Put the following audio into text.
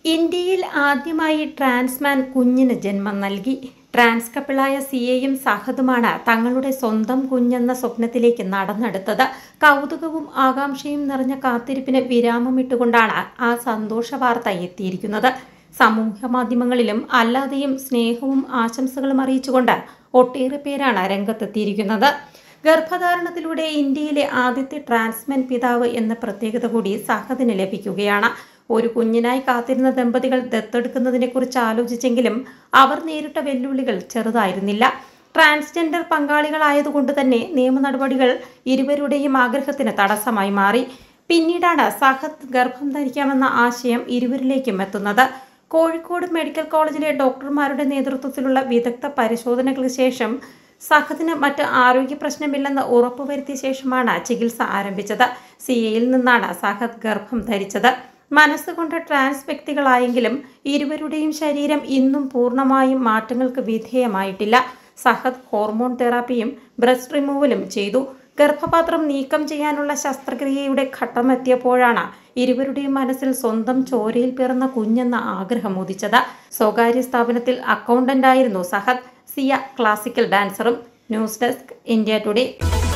ഇന്ത്യയിൽ ആദ്യമായി ട്രാൻസ്മാൻ കുഞ്ഞിന് ജന്മം നൽകി ട്രാൻസ് കപ്പിളായ സിയയും സഹദുമാണ് തങ്ങളുടെ സ്വന്തം കുഞ്ഞെന്ന സ്വപ്നത്തിലേക്ക് നടന്നെടുത്തത് കൗതുകവും ആകാംക്ഷയും നിറഞ്ഞ കാത്തിരിപ്പിന് വിരാമമിട്ടുകൊണ്ടാണ് ആ സന്തോഷ വാർത്ത എത്തിയിരിക്കുന്നത് സമൂഹ മാധ്യമങ്ങളിലും അല്ലാതെയും സ്നേഹവും ആശംസകളും അറിയിച്ചുകൊണ്ട് ഒട്ടേറെ പേരാണ് രംഗത്തെത്തിയിരിക്കുന്നത് ഗർഭധാരണത്തിലൂടെ ഇന്ത്യയിലെ ആദ്യത്തെ ട്രാൻസ്മെൻ പിതാവ് എന്ന പ്രത്യേകത കൂടി സഹദിന് ലഭിക്കുകയാണ് ഒരു കുഞ്ഞിനായി കാത്തിരുന്ന ദമ്പതികൾ ദത്തെടുക്കുന്നതിനെക്കുറിച്ച് ആലോചിച്ചെങ്കിലും അവർ നേരിട്ട വെല്ലുവിളികൾ ചെറുതായിരുന്നില്ല ട്രാൻസ്ജെൻഡർ പങ്കാളികളായതുകൊണ്ട് തന്നെ നിയമ നടപടികൾ ഇരുവരുടെയും ആഗ്രഹത്തിന് തടസ്സമായി മാറി പിന്നീടാണ് സഹദ് ഗർഭം ധരിക്കാമെന്ന ആശയം ഇരുവരിലേക്കും എത്തുന്നത് കോഴിക്കോട് മെഡിക്കൽ കോളേജിലെ ഡോക്ടർമാരുടെ നേതൃത്വത്തിലുള്ള വിദഗ്ധ പരിശോധനകൾക്ക് ശേഷം സഹദിന് മറ്റ് ആരോഗ്യ പ്രശ്നമില്ലെന്ന് ഉറപ്പുവരുത്തിയ ശേഷമാണ് ചികിത്സ ആരംഭിച്ചത് സിയയിൽ നിന്നാണ് സഹദ് ഗർഭം ധരിച്ചത് മനസ്സുകൊണ്ട് ട്രാൻസ് വ്യക്തികളായെങ്കിലും ഇരുവരുടെയും ശരീരം ഇന്നും പൂർണ്ണമായും മാറ്റങ്ങൾക്ക് വിധേയമായിട്ടില്ല സഹദ് ഹോർമോൺ തെറാപ്പിയും ബ്രസ്റ്റ് റിമൂവലും ചെയ്തു ഗർഭപാത്രം നീക്കം ചെയ്യാനുള്ള ശസ്ത്രക്രിയയുടെ ഘട്ടമെത്തിയപ്പോഴാണ് ഇരുവരുടെയും മനസ്സിൽ സ്വന്തം ചോരയിൽ പിറന്ന കുഞ്ഞെന്ന ആഗ്രഹം ഉദിച്ചത് സ്വകാര്യ സ്ഥാപനത്തിൽ അക്കൗണ്ടന്റായിരുന്നു സഹദ് സിയ ക്ലാസിക്കൽ ഡാൻസറും ന്യൂസ് ഡെസ്ക് ഇന്ത്യ ടുഡേ